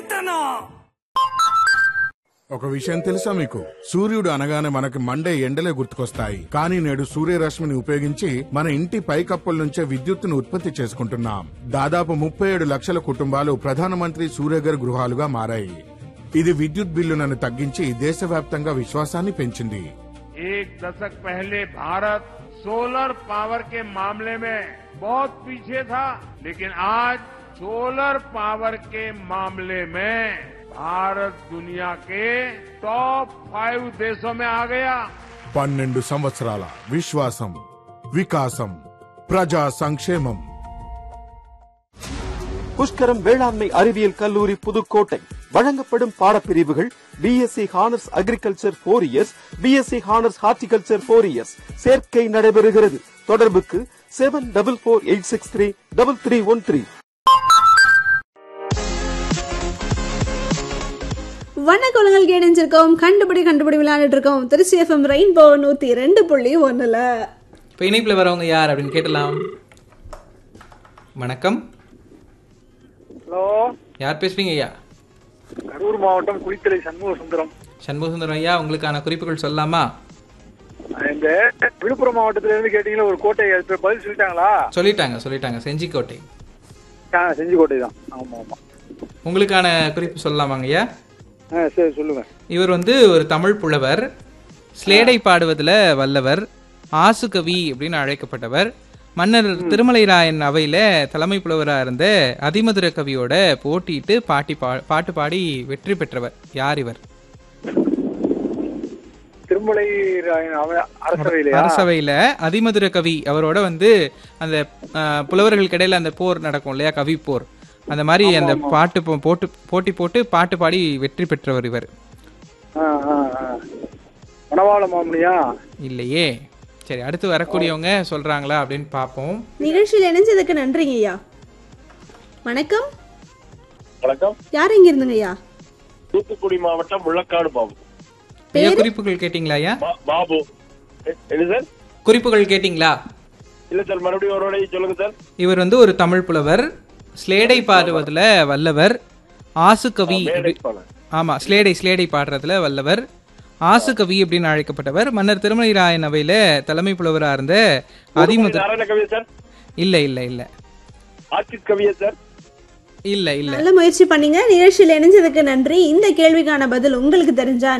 గట్టితనం ఒక విషయం తెలుసా మీకు సూర్యుడు అనగానే మనకి మండే ఎండలే గుర్తుకొస్తాయి కానీ నేడు సూర్యరశ్మిని ఉపయోగించి మన ఇంటి పైకప్పుల నుంచే విద్యుత్తును ఉత్పత్తి చేసుకుంటున్నాం దాదాపు ముప్పై ఏడు లక్షల కుటుంబాలు ప్రధానమంత్రి సూర్యగర్ గృహాలుగా మారాయి ఇది విద్యుత్ బిల్లులను తగ్గించి దేశవ్యాప్తంగా విశ్వాసాన్ని పెంచింది एक दशक पहले भारत सोलर पावर के मामले में बहुत पीछे था लेकिन आज सोलर पावर के मामले में भारत दुनिया के टॉप फाइव देशों में आ गया పన్నెండు సంవత్సరాల విశ్వాసం వికాసం ప్రజా సంక్షేమం புஷ்கரம் வேளாண்மை அறிவியல் கல்லூரி புதுக்கோட்டை வழங்கப்படும் பாடப்பிரிவுகள் BSc honours agriculture four years BSc honours horticulture four years சேர்க்கை நடைபெறுகிறது தொடர்புக்கு seven double four eight six three double three one three வண்ணக்கோலங்கள் கேடிஞ்சிருக்கோம் கண்டுபிடி கண்டுபிடி விளையாண்டுட்டு இருக்கோம் திருச்சி எஃப்எம் ரெயின்போ நூத்தி ரெண்டு புள்ளி ஒண்ணுல இப்போ இணைப்பில் வரவங்க யார் அப்படின்னு கேட்டலாம் வணக்கம் ஹலோ யார் பேசுறீங்க ஐயா கரூர் மாவட்டம் குளித்தலை சண்முக சுந்தரம் சண்முகசுந்தரம் ஐயா உங்களுக்கான குறிப்புகள் சொல்லலாமா இந்த விழுப்புரம் மாவட்டத்துல இருந்து கேட்டீங்களா ஒரு கோட்டை அது பதில் சொல்லிட்டாங்களா சொல்லிட்டாங்க சொல்லிட்டாங்க செஞ்சிக்கோட்டை ஆ, செஞ்சிக்கோட்டை தான் ஆமா ஆமா உங்களுக்கான குறிப்பு சொல்லலாமாங்க ஐயா ஆ சரி சொல்லுங்க இவர் வந்து ஒரு தமிழ் புலவர் ஸ்லேடை பாடுவதில் வல்லவர் ஆசுகவி அப்படின்னு அழைக்கப்பட்டவர் மன்னர் திருமலைராயன் அவையில தலைமை புலவராக இருந்த அதிமதுர கவியோட போட்டியிட்டு பாட்டி பா பாட்டு பாடி வெற்றி பெற்றவர் யார் இவர் திருமலை ராயன் அவ- அரசவையிலையா அரசவையில அதிமதுர கவி அவரோட வந்து அந்த அஹ், புலவர்களுக்கு இடையில அந்த போர் நடக்கும் இல்லையா கவி போர் அந்த மாதிரி அந்த பாட்டு போ- போட்டு போட்டி போட்டு பாட்டு பாடி வெற்றி பெற்றவர் இவர் ஆ, ஆ, ஆ. மணவாள மாமுனியா இல்லையே சரி அடுத்து வரக்கூடியவங்க சொல்றாங்களா அப்படின்னு பார்ப்போம் நிகழ்ச்சியில் இணைஞ்சதுக்கு நன்றிங்க ஐயா வணக்கம் வணக்கம் யார் இங்க இருந்துங்க ஐயா தூத்துக்குடி மாவட்டம் முள்ளக்காடு பாபு ஐயா குறிப்புகள் கேட்டிங்களா ஐயா பா- பாபு எ- என்ன சார் குறிப்புகள் கேட்டிங்களா இல்ல சார் மறுபடியும் ஒரு வாட்டி சொல்லுங்க சார் இவர் வந்து ஒரு தமிழ் புலவர் ஸ்லேடை பாடுவதுல வல்லவர் ஆசுகவி அப்படி- மேடைப்பாளர். ஆமா ஸ்லேடை ஸ்லேடை பாடுறதுல வல்லவர் ஆசுகவி அப்படின்னு அழைக்கப்பட்டவர் மன்னர் திருமலைராயன் அவையில தலைமை புலவராக இருந்த அதிமுத நாராயண கவியா சார் இல்ல இல்ல இல்ல ஆட்சித் கவியா சார் இல்ல இல்ல நல்ல முயற்சி பண்ணீங்க நிகழ்ச்சியில் இணைஞ்சதுக்கு நன்றி இந்த கேள்விக்கான பதில் உங்களுக்கு தெரிஞ்சா